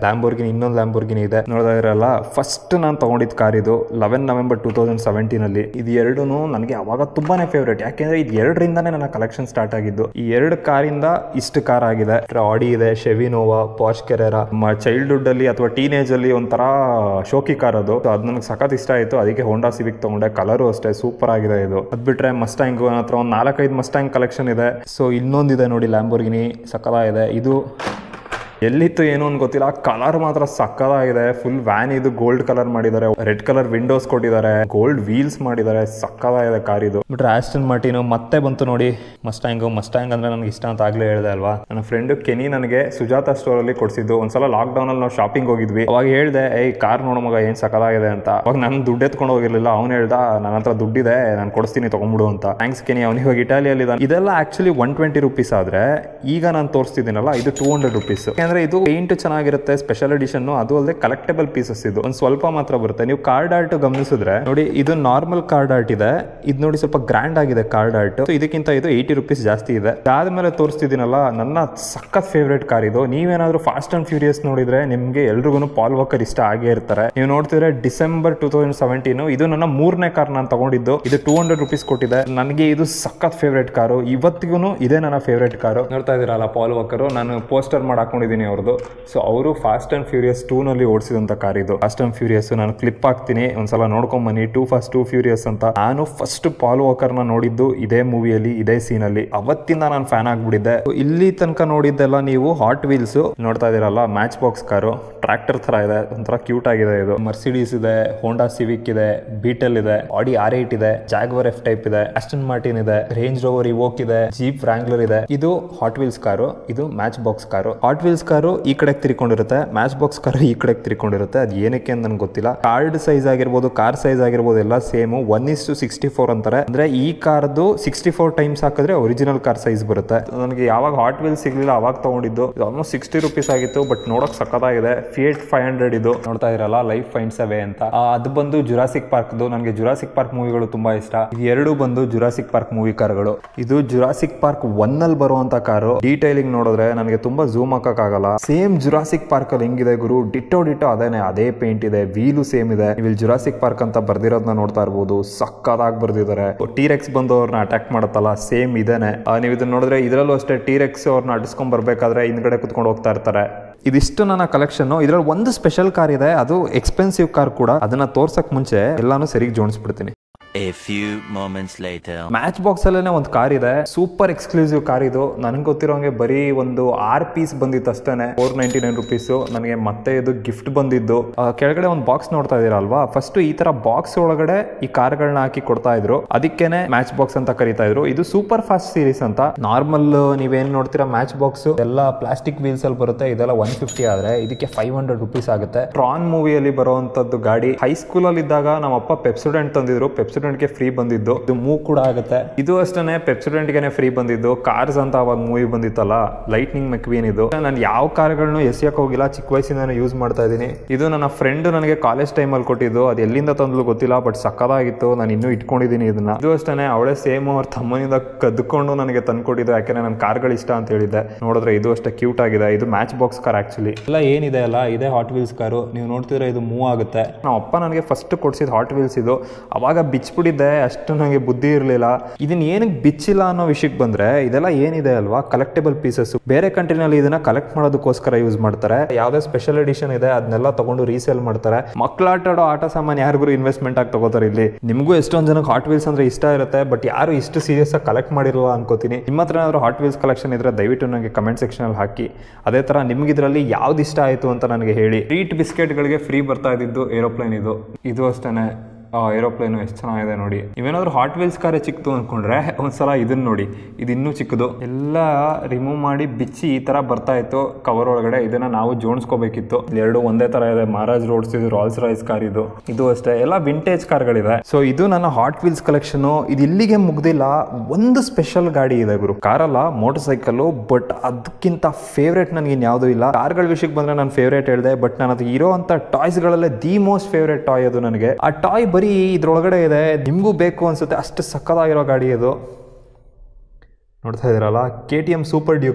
ಇನ್ನೊಂದು ಲ್ಯಾಂಬೋರ್ಗಿನಿ ಇದೆ ನೋಡ್ತಾ ಇರಲ್ಲ ಫಸ್ಟ್ ನಾನು ತಗೊಂಡಿದ್ದ ಕಾರ್ ಇದು eleven November two thousand seventeen ಅಲ್ಲಿ ಇದು ಎರಡೂ ನನಗೆ ಅವಾಗ ತುಂಬಾನೇ ಫೇವ್ರೇಟ್ ಯಾಕೆಂದ್ರೆ ಇದು ಎರಡರಿಂದಾನೇ ನನ್ನ ಕಲೆಕ್ಷನ್ ಸ್ಟಾರ್ಟ್ ಆಗಿದ್ದು ಈ ಎರಡು ಕಾರಿಂದ ಇಷ್ಟು ಕಾರ್ ಆಗಿದೆ ಆಡಿ ಇದೆ ಶೆವಿನೋವಾ ಪಾಶ್ ಕೆರೆರಾ ಚೈಲ್ಡ್ಹುಡ್ ಅಲ್ಲಿ ಅಥವಾ ಟೀನೇಜ್ ಅಲ್ಲಿ ಒಂಥರ ಶೋಕಿ ಕಾರ್ ಅದು So ಅದು ನನಗೆ ಸಖತ್ ಇಷ್ಟ ಆಯಿತು ಅದಕ್ಕೆ ಹೋಂಡಾ ಸಿವಿಕ್ ತಗೊಂಡೆ ಕಲರು ಅಷ್ಟೇ ಸೂಪರ್ ಆಗಿದೆ ಇದು ಅದ್ ಬಿಟ್ರೆ ಮಸ್ಟ್ಯಾಂಗ್ ನನ್ನ ಹತ್ರ ಒಂದು ನಾಲ್ಕೈದು ಮಸ್ಟ್ಯಾಂಗ್ ಕಲೆಕ್ಷನ್ ಇದೆ ಸೊ ಇನ್ನೊಂದಿದೆ ನೋಡಿ ಲ್ಯಾಂಬೋರ್ಗಿನಿ ಸಕ್ಕದಾಗಿದೆ ಇದು ಎಲ್ಲಿತ್ತು ಏನು ಅಂತ ಗೊತ್ತಿಲ್ಲ ಕಲರ್ ಮಾತ್ರ ಸಕ್ಕದಾಗಿದೆ ಫುಲ್ ವ್ಯಾನ್ ಇದು ಗೋಲ್ಡ್ ಕಲರ್ ಮಾಡಿದ್ದಾರೆ ರೆಡ್ ಕಲರ್ ವಿಂಡೋಸ್ ಕೊಟ್ಟಿದ್ದಾರೆ ಗೋಲ್ಡ್ ವೀಲ್ಸ್ ಮಾಡಿದ್ದಾರೆ ಸಕ್ಕದಾಗಿದೆ ಕಾರ್ ಇದು ಬಿಟ್ರೆ ಆಸ್ಟನ್ ಮಾರ್ಟಿನು ಮತ್ತೆ ಬಂತು ನೋಡಿ ಮಸ್ಟ್ಯಾಂಗ್ ಮಸ್ಟ್ಯಾಂಗ್ ಅಂದ್ರೆ ನನಗೆ ಇಷ್ಟ ಅಂತ ಆಗ್ಲೇ ಹೇಳಿದೆ ಅಲ್ವಾ ನನ್ನ ಫ್ರೆಂಡ್ ಕೆನಿ ನನಗೆ ಸುಜಾತ ಸ್ಟೋರ್ ಅಲ್ಲಿ ಕೊಡಿಸಿದ್ದು ಒಂದ್ಸಲ ಲಾಕ್ ಡೌನ್ ಅಲ್ಲಿ ನಾವು ಶಾಪಿಂಗ್ ಹೋಗಿದ್ವಿ ಅವಾಗ ಹೇಳ್ದೆ ಏಯ್ ಕಾರ್ ನೋಡೋ ಮಗ ಏನ್ ಸಕ್ಕದಾಗಿದೆ ಅಂತ ಅವಾಗ ನಾನು ದುಡ್ಡು ಎತ್ಕೊಂಡು ಹೋಗಿರ್ಲಿಲ್ಲ ಅವ್ನು ಹೇಳ್ದ ನನ್ನ ಹತ್ರ ದುಡ್ಡಿದೆ ನಾನು ಕೊಡಿಸ್ತೀನಿ ತಗೊಂಡ್ಬಿಡು ಅಂತ ಥ್ಯಾಂಕ್ಸ್ ಕೆನಿ ಅವ್ನು ಇವಾಗ ಇಟಾಲಿಯಲ್ಲಿ ಇದ್ದಾನೆ ಇದೆಲ್ಲ ಆಕ್ಚುಲಿ ಒನ್ ಟ್ವೆಂಟಿ ರುಪೀಸ್ ಆದ್ರೆ ಈಗ ನಾನು ತೋರಿಸ್ತಿದ್ದೀನಲ್ಲ ಇದು ಟೂ ಹಂಡ್ರೆಡ್ ರುಪೀಸ್ ಯಾಕಂದ್ರೆ ಇದು ಪೇಂಟ್ ಚೆನ್ನಾಗಿರುತ್ತೆ ಸ್ಪೆಷಲ್ ಎಡಿಷನ್ ಅದು ಅಲ್ಲದೆ ಕಲೆಕ್ಟಬಲ್ ಪೀಸಸ್ ಇದು ಒಂದು ಸ್ವಲ್ಪ ಮಾತ್ರ ಬರುತ್ತೆ ನೀವು ಕಾರ್ಡ್ ಆರ್ಟ್ ಗಮನಿಸಿದ್ರೆ ನೋಡಿ ಇದು ನಾರ್ಮಲ್ ಕಾರ್ಡ್ ಆರ್ಟ್ ಇದೆ ಇದು ನೋಡಿ ಸ್ವಲ್ಪ ಗ್ರ್ಯಾಂಡ್ ಆಗಿದೆ ಕಾರ್ಡ್ ಆರ್ಟ್ ಇದಕ್ಕಿಂತ ಇದು ಏಯ್ಟಿ ರುಪೀಸ್ ಜಾಸ್ತಿ ಇದೆ ಅದಾದ್ಮೇಲೆ ತೋರಿಸ್ತಿದ್ದೀನಲ್ಲ ನನ್ನ ಸಖತ್ ಫೇವ್ರೇಟ್ ಕಾರ್ ಇದು ನೀವೇನಾದ್ರೂ ಫಾಸ್ಟ್ ಅಂಡ್ ಫ್ಯೂರಿಯಸ್ ನೋಡಿದ್ರೆ ನಿಮ್ಗೆ ಎಲ್ರಿಗೂ ಪಾಲ್ ವಾಕರ್ ಇಷ್ಟ ಆಗೇ ಇರ್ತಾರೆ ನೀವು ನೋಡ್ತಿದ್ರೆ ಡಿಸೆಂಬರ್ ಟೂ ತೌಸಂಡ್ ಸೆವೆಂಟೀನ್ ಇದು ನನ್ನ ಮೂರನೇ ಕಾರ್ ನಾನು ತಗೊಂಡಿದ್ದು ಇದು ಟೂ ಹಂಡ್ರೆಡ್ ರುಪೀಸ್ ಕೊಟ್ಟಿದೆ ನನಗೆ ಇದು ಸಖತ್ ಫೇವ್ರೇಟ್ ಕಾರು ಇವತ್ತಿಗೂ ಇದೇ ನನ್ನ ಫೇವ್ರೇಟ್ ಕಾರು ನೋಡ್ತಾ ಇದ್ದೀರಲ್ಲ ಪಾಲ್ ವಾಕರು ನಾನು ಪೋಸ್ಟರ್ ಮಾಡಿ ಹಾಕೊಂಡಿದ್ದೀನಿ ಅವ್ರದ್ದು ಸೊ ಅವರು ಫಾಸ್ಟ್ ಅಂಡ್ ಫ್ಯೂರಿಯಸ್ ಟೂ ನಲ್ಲಿ ಓಡಿಸಿದಂತ ಕಾರ್ ಇದು ಫಾಸ್ಟ್ ಅಂಡ್ ಫ್ಯೂರಿಯಸ್ ನಾನು ಕ್ಲಿಪ್ ಹಾಕ್ತೀನಿ ಒಂದ್ಸಲ ನೋಡ್ಕೊಂಡ್ ಬನ್ನಿ ಟೂ ಫಾಸ್ಟ್ ಟೂ ಫ್ಯೂರಿಯಸ್ ಅಂತ ನಾನು ಫಸ್ಟ್ ಪಾಲ್ ವಾಕರ್ ನ ನೋಡಿದ್ದು ಇದೇ ಮೂವಿಯಲ್ಲಿ ಇದೇ ಸೀನ್ ಅಲ್ಲಿ ಅವತ್ತಿಂದ ನಾನು ಫ್ಯಾನ್ ಆಗ್ಬಿಟ್ಟಿದ್ದೆ So, ಇಲ್ಲಿ ತನಕ ನೋಡಿದ್ದೆಲ್ಲ ನೀವು ಹಾಟ್ ವೀಲ್ಸ್ ನೋಡ್ತಾ ಇದೀರಲ್ಲ ಮ್ಯಾಚ್ ಬಾಕ್ಸ್ ಕಾರು ಟ್ರಾಕ್ಟರ್ ತರ ಇದೆ ಒಂಥರ ಕ್ಯೂಟ್ ಆಗಿದೆ ಇದು ಮರ್ಸಿಡೀಸ್ ಇದೆ ಹೋಂಡಾ ಸಿವಿಕ್ ಇದೆ ಬೀಟಲ್ ಇದೆ ಆಡಿ ಆರ್ ಏಟ್ ಇದೆ ಜಾಗ್ವರ್ ಎಫ್ ಟೈಪ್ ಇದೆ ಅಸ್ಟನ್ ಮಾರ್ಟಿನ್ ಇದೆ ರೇಂಜ್ ರೋವರ್ ಇವೋಕ್ ಇದೆ ಜೀಪ್ ವ್ರಾಂಗ್ಲರ್ ಇದೆ ಇದು ಹಾಟ್ ವೀಲ್ಸ್ ಕಾರು ಇದು Matchbox car Hot Wheels car ಈ ಕಡೆ ತಿರ್ಕೊಂಡಿರುತ್ತೆ ಮ್ಯಾಚ್ ಬಾಕ್ಸ್ ಕಾರು ಈ ಕಡೆ ತಿರ್ಕೊಂಡಿರುತ್ತೆ ಅದು ಏನಕ್ಕೆ ಅಂತ ನನ್ಗೆ ಗೊತ್ತಿಲ್ಲ ಕಾರ್ಡ್ ಸೈಜ್ ಆಗಿರ್ಬೋದು ಕಾರ್ ಸೈಜ್ ಆಗಿರ್ಬೋದು ಎಲ್ಲ same one is to sixty four ಅಂತಾರೆ ಅಂದ್ರೆ ಈ ಕಾರ್ದು ಸಿಕ್ಸ್ಟಿ ಫೋರ್ ಟೈಮ್ಸ್ ಹಾಕಿದ್ರೆ ಒರಿಜಿನಲ್ ಕಾರ್ ಸೈಜ್ ಬರುತ್ತೆ ನನಗೆ ಯಾವಾಗ ಹಾಟ್ ವೀಲ್ ಸಿಗ್ಲಿಲ್ಲ ಅವಾಗ ತಗೊಂಡಿದ್ದು ಆಲ್ಮೋಸ್ಟ್ ಸಿಕ್ಸ್ಟಿ ರುಪೀಸ್ ಆಗಿತ್ತು ಬಟ್ ನೋಡಕ್ ಸಕ್ಕತ್ತಾಗಿದೆ ಫಿಯೇಟ್ ಫೈವ್ ಹಂಡ್ರೆಡ್ ಇದು ನೋಡ್ತಾ ಇರಲ್ಲ ಲೈಫ್ ಫೈಂಡ್ಸ್ ಅವೇ ಅಂತ ಆ, ಅದು ಬಂದು ಜುರಾಸಿಕ್ ಪಾರ್ಕ್ದು ನನಗೆ ಜುರಾಸಿಕ್ ಪಾರ್ಕ್ ಮೂವಿಗಳು ತುಂಬಾ ಇಷ್ಟ ಇದು ಎರಡು ಬಂದು ಜುರಾಸಿಕ್ ಪಾರ್ಕ್ ಮೂವಿ ಕಾರ್ಗಳು ಇದು ಜುರಾಸಿಕ್ ಪಾರ್ಕ್ ಒನ್ ಅಲ್ಲಿ ಬರುವಂತ ಕಾರು ಡೀಟೈಲಿಂಗ್ ನೋಡಿದ್ರೆ ನನಗೆ ತುಂಬಾ ಝೂಮ್ ಆಗಲ್ಲ ಸೇಮ್ ಜುರಾಸಿಕ್ ಪಾರ್ಕ್ ಅಲ್ಲಿ ಹೆಂಗಿದೆ ಗುರು ಡಿಟ್ಟೋ ಡಿಟ್ಟೋ ಅದೇನೆ ಅದೇ ಪೇಂಟ್ ಇದೆ ವೀಲು ಸೇಮ್ ಇದೆ ನೀವು ಇಲ್ಲಿ ಜುರಾಸಿಕ್ ಪಾರ್ಕ್ ಅಂತ ಬರ್ದಿರೋದನ್ನ ನೋಡ್ತಾ ಇರ್ಬೋದು ಸಕ್ಕದಾಗಿ ಬರ್ದಿದ್ದಾರೆ ಟೀರೆಕ್ಸ್ ಬಂದು ಅವ್ರನ್ನ ಅಟ್ಯಾಕ್ ಮಾಡುತ್ತಲ್ಲ ಸೇಮ್ ಇದೇನೆ ಆ, ನೀವು ಇದನ್ನ ನೋಡಿದ್ರೆ ಇದರಲ್ಲೂ ಅಷ್ಟೇ ಟೀರೆಕ್ಸ್ ಅವ್ರನ್ನ ಅಡಿಸ್ಕೊಂಡ್ ಬರ್ಬೇಕಾದ್ರೆ ಹಿಂದ್ಗಡೆ ಕುತ್ಕೊಂಡು ಹೋಗ್ತಾ ಇರ್ತಾರೆ ಇದಿಷ್ಟು ನನ್ನ ಕಲೆಕ್ಷನ್ ಇದ್ರಲ್ಲಿ ಒಂದು ಸ್ಪೆಷಲ್ ಕಾರ್ ಇದೆ ಅದು ಎಕ್ಸ್ಪೆನ್ಸಿವ್ ಕಾರ್ ಕೂಡ ಅದನ್ನ ತೋರ್ಸಕ್ ಮುಂಚೆ ಎಲ್ಲಾನು ಸರಿಗೆ ಜೋಡಿಸ್ಬಿಡ್ತೀನಿ A few moments later. ಮ್ಯಾಚ್ ಬಾಕ್ಸ್ ಅಲ್ಲೇ ಒಂದು ಕಾರ್ ಇದೆ ಸೂಪರ್ ಎಕ್ಸ್ಕ್ಲೂಸಿವ್ ಕಾರ್ ಇದು ನನಗೆ ಗೊತ್ತಿರೋಂಗೆ ಬರೀ ಒಂದು ಆರ್ ಪೀಸ್ ಬಂದಿತ್ತು ಅಷ್ಟೇನೆ ಫೋರ್ ನೈಂಟಿ ನೈನ್ ರುಪೀಸ್ ನನಗೆ ಮತ್ತೆ ಇದು ಗಿಫ್ಟ್ ಬಂದಿದ್ದು ಆ, ಕೆಳಗಡೆ ಒಂದು ಬಾಕ್ಸ್ ನೋಡ್ತಾ ಇದೀರಲ್ವಾ ಫಸ್ಟ್ ಈ ತರ ಬಾಕ್ಸ್ ಒಳಗಡೆ ಈ ಕಾರ್ಗಳನ್ನ ಹಾಕಿ ಕೊಡ್ತಾ ಇದ್ರು ಅದಕ್ಕೇನೆ ಮ್ಯಾಚ್ ಬಾಕ್ಸ್ ಅಂತ ಕರಿತಾ ಇದ್ರು ಇದು ಸೂಪರ್ ಫಾಸ್ಟ್ ಸೀರೀಸ್ ಅಂತ ನಾರ್ಮಲ್ ನೀವೇನ್ ನೋಡ್ತೀರಾ ಮ್ಯಾಚ್ ಬಾಕ್ಸ್ ಎಲ್ಲ ಪ್ಲಾಸ್ಟಿಕ್ ವೀಲ್ಸ್ ಅಲ್ಲಿ ಬರುತ್ತೆ ಇದೆಲ್ಲ ಒನ್ ಫಿಫ್ಟಿ ಆದ್ರೆ ಇದಕ್ಕೆ ಫೈವ್ ಹಂಡ್ರೆಡ್ ರುಪೀಸ್ ಆಗುತ್ತೆ ಟ್ರಾನ್ ಮೂವಿಯಲ್ಲಿ ಬರುವಂತದ್ದು ಗಾಡಿ ಹೈಸ್ಕೂಲ್ ಅಲ್ಲಿ ಇದ್ದಾಗ ನಮ್ಮ ಅಪ್ಪ ಪೆಪ್ಸುಡೆಂಟ್ ತಂದಿದ್ರು ಪೆಪ್ಸುಡೆಂಟ್ಗೆ ಫ್ರೀ ಬಂದಿದ್ದು ಇದು ಮೂವ್ ಕೂಡ ಆಗುತ್ತೆ ಇದು ಅಷ್ಟೇ ಪೆಪ್ಸುಡೆಂಟ್ಗೆನೆ ಫ್ರೀ ಬಂದಿದ್ದು ಕಾರ್ಸ್ ಅಂತ ಅವಾಗ ಮೂವಿ ಬಂದಿತ್ತಲ್ಲ ಲೈಟ್ನಿಂಗ್ ಮೆಕ್ವೀನ್ ಇದು ನಾನು ಯಾವ ಕಾರ್ಗಳನ್ನು ಎಸಿಯಕ್ ಹೋಗಿಲ್ಲ ಚಿಕ್ಕ ವಯಸ್ಸಿಂದ ಯೂಸ್ ಮಾಡ್ತಾ ಇದ್ದೀನಿ ಇದು ನನ್ನ ಫ್ರೆಂಡ್ ನನಗೆ ಕಾಲೇಜ್ ಟೈಮಲ್ಲಿ ಕೊಟ್ಟಿದ್ದು ಅದು ಎಲ್ಲಿಂದ ತಂದ್ಲು ಗೊತ್ತಿಲ್ಲ ಬಟ್ ಸಕ್ಕದಾಗಿತ್ತು ನಾನು ಇನ್ನೂ ಇಟ್ಕೊಂಡಿದ್ದೀನಿ ಇದನ್ನ ಇದು ಅಷ್ಟೇ ಅವಳೇ ಸೇಮ್ ಅವ್ರ ತಮ್ಮನಿಂದ ಕದ್ಕೊಂಡು ನನಗೆ ತಂದ್ಕೊಟ್ಟಿದ್ದು ಯಾಕೆಂದ್ರೆ ನನ್ನ ಕಾರ್ಗಳು ಇಷ್ಟ ಅಂತ ಹೇಳಿದ್ದೆ ನೋಡಿದ್ರೆ ಇದು ಅಷ್ಟೇ ಕ್ಯೂಟ್ ಆಗಿದೆ ಇದು ಮ್ಯಾಚ್ ಬಾಕ್ಸ್ ಕಾರ್ ಆಕ್ಚುಲಿ ಎಲ್ಲ ಏನಿದೆ ಅಲ್ಲ ಇದೇ ಹಾಟ್ ವೀಲ್ಸ್ ಕಾರು ನೀವು ನೋಡ್ತಿದ್ರೆ ಇದು ಮೂವ್ ಆಗುತ್ತೆ ನಮ್ಮ ಅಪ್ಪ ನನಗೆ ಫಸ್ಟ್ ಕೊಡ್ಸಿದ ಹಾಟ್ ವೀಲ್ಸ್ ಇದು ಅವಾಗ ಬಿಚ್ಬಿಟ್ಟಿದ್ದೆ ಅಷ್ಟು ನನಗೆ ಬುದ್ಧಿ ಇರಲಿಲ್ಲ ಇದನ್ನ ಏನಕ್ಕೆ ಬಿಚ್ಚಿಲ್ಲ ಅನ್ನೋ ವಿಷಯಕ್ಕೆ ಬಂದ್ರೆ ಇದೆಲ್ಲ ಏನಿದೆ ಅಲ್ವಾ ಕಲೆಕ್ಟೇಬಲ್ ಪೀಸಸ್ ಬೇರೆ ಕಂಟ್ರಿನಲ್ಲಿ ಇದನ್ನ ಕಲೆಕ್ಟ್ ಮಾಡೋದಕ್ಕೋಸ್ಕರ ಯೂಸ್ ಮಾಡ್ತಾರೆ ಯಾವ್ದೇ ಸ್ಪೆಷಲ್ ಎಡಿಷನ್ ಇದೆ ಅದನ್ನೆಲ್ಲ ತಗೊಂಡು ರೀಸೇಲ್ ಮಾಡ್ತಾರೆ ಮಕ್ಳು ಆಟ ಆಡೋ ಆಟ ಸಾಮಾನು ಯಾರಿಗೂ ಇನ್ವೆಸ್ಟ್ಮೆಂಟ್ ಆಗಿ ತಗೋತಾರೆ ಇಲ್ಲಿ ನಿಮಗೂ ಎಷ್ಟೊಂದು ಜನಕ್ಕೆ ಹಾಟ್ ವೀಲ್ಸ್ ಅಂದ್ರೆ ಇಷ್ಟ ಇರುತ್ತೆ ಬಟ್ ಯಾರು ಇಷ್ಟು ಸೀರಿಯಸ್ ಆಗಿ ಕಲೆಕ್ಟ್ ಮಾಡಿರುವ ಅನ್ಕೋತೀನಿ ನಿಮ್ಮ ಹತ್ರ ಏನಾದ್ರು ಹಾಟ್ ವೀಲ್ಸ್ ಕಲೆಕ್ಷನ್ ಇದ್ರೆ ದಯವಿಟ್ಟು ನನಗೆ ಕಮೆಂಟ್ ಸೆಕ್ಷನ್ ಅಲ್ಲಿ ಹಾಕಿ ಅದೇ ತರ ನಿಮ್ಗೆ ಇದರಲ್ಲಿ ಯಾವ್ದು ಇಷ್ಟ ಆಯ್ತು ಅಂತ ನನಗೆ ಹೇಳಿ ಟ್ರೀಟ್ ಬಿಸ್ಕೆಟ್ಗಳಿಗೆ ಫ್ರೀ ಬರ್ತಾ ಇದ್ದಿದ್ದು ಏರೋಪ್ಲೇನ್ ಇದು ಇದು ಅಷ್ಟೇನೆ ಏರೋಪ್ಲೇನು ಎಷ್ಟು ಚೆನ್ನಾಗಿದೆ ನೋಡಿ ನೀವೇನಾದ್ರೂ ಹಾಟ್ ವೀಲ್ಸ್ ಕಾರೇ ಚಿಕ್ಕದು ಅನ್ಕೊಂಡ್ರೆ ಒಂದ್ಸಲ ಇದನ್ನ ನೋಡಿ ಇದು ಇನ್ನೂ ಚಿಕ್ಕದು ಎಲ್ಲ ರಿಮೂವ್ ಮಾಡಿ ಬಿಚ್ಚಿ ಈ ತರ ಬರ್ತಾ ಇತ್ತು ಕವರ್ ಒಳಗಡೆ ಇದನ್ನ ನಾವು ಜೋಡಿಸ್ಕೋಬೇಕಿತ್ತು ಎರಡು ಒಂದೇ ತರ ಇದೆ ಮಹಾರಾಜ್ ರೋಡ್ಸ್ ಇದು ರಾಲ್ಸ್ ರಾಯ್ಸ್ ಕಾರ್ ಇದು ಇದು ಅಷ್ಟೇ ಎಲ್ಲ ವಿಂಟೇಜ್ ಕಾರ್ಗಳಿದೆ ಸೊ ಇದು ನನ್ನ ಹಾಟ್ ವೀಲ್ಸ್ ಕಲೆಕ್ಷನ್ ಇದು ಇಲ್ಲಿಗೆ ಮುಗ್ದಿಲ್ಲ ಒಂದು ಸ್ಪೆಷಲ್ ಗಾಡಿ ಇದೆ ಗುರು ಕಾರಲ್ಲ ಮೋಟರ್ ಸೈಕಲ್ ಬಟ್ ಅದಕ್ಕಿಂತ ಫೇವ್ರೇಟ್ ನನಗೆ ಇನ್ಯಾವುದೂ ಇಲ್ಲ ಕಾರ್ಗಳ ವಿಷಯಕ್ಕೆ ಬಂದ್ರೆ ನಾನು ಫೇವ್ರೇಟ್ ಹೇಳಿದೆ ಬಟ್ ನಾನು ಅದು ಇರೋ ಅಂತ ಟಾಯ್ಸ್ ಗಳಲ್ಲೇ ದಿ ಮೋಸ್ಟ್ ಫೇವ್ರೇಟ್ ಟಾಯ್ ಅದು ನನಗೆ ಆ ಟಾಯ್ ಬರೀ ಇದ್ರೊಳಗಡೆ ಇದೆ ನಿಮಗೂ ಬೇಕು ಅನ್ಸುತ್ತೆ ಅಷ್ಟು ಸಕ್ಕದಾಗಿರೋ ಗಾಡಿ ಅದು ನೋಡ್ತಾ ಇದ್ದೀರಲ್ಲ K T M Super Duke